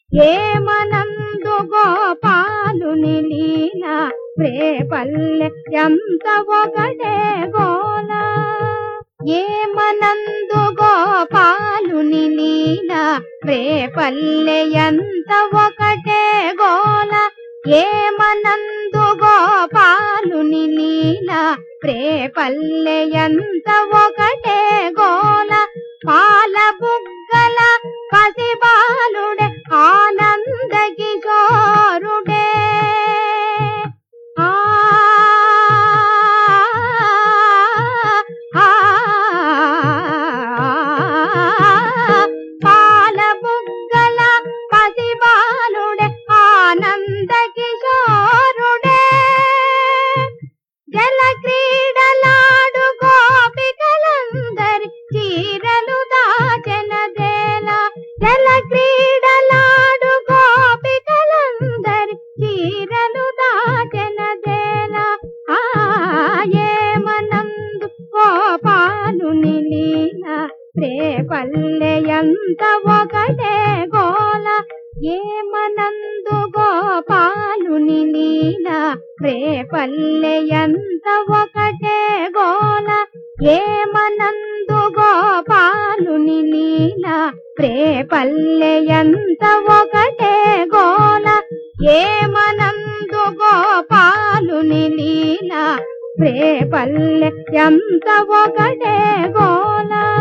ఏమనందు గోపాలుని లీల రేపల్లె ఎంత ఒకటే గోల ఏమనందు గోపాలుని లీల రేపల్లె ఎంత ఒకటే గోల ఏమనందు గోపాలుని లీల రేపల్లె ఎంత ఒకటే గోల పాల బుగ్గల పసిబాలుడే ఆనంద కిశోరుడే ఆ ఆ, పాల బుగ్గల పసిబాలుడే ఆనంద కిశోరుడే జల క్రీడలాడు గోపికలందరి చీరలు దాచెనదేల జల క్రీడలాడు గోపికలందరి చీరలు దాచెనదేల ఆ ఏమనందు గోపాలుని లీల రేపల్లె ఎంత ఒకటే గోల ఏమనందు గోపాలుని లీల రేపల్లె ఎంత ఒకటే గోల ఏమనందు గోపాలుని లీల రేపల్లె ఎంత ఒకటే గోల ఏమనందు గోపాలుని లీల రేపల్లె ఎంత ఒకటే గోల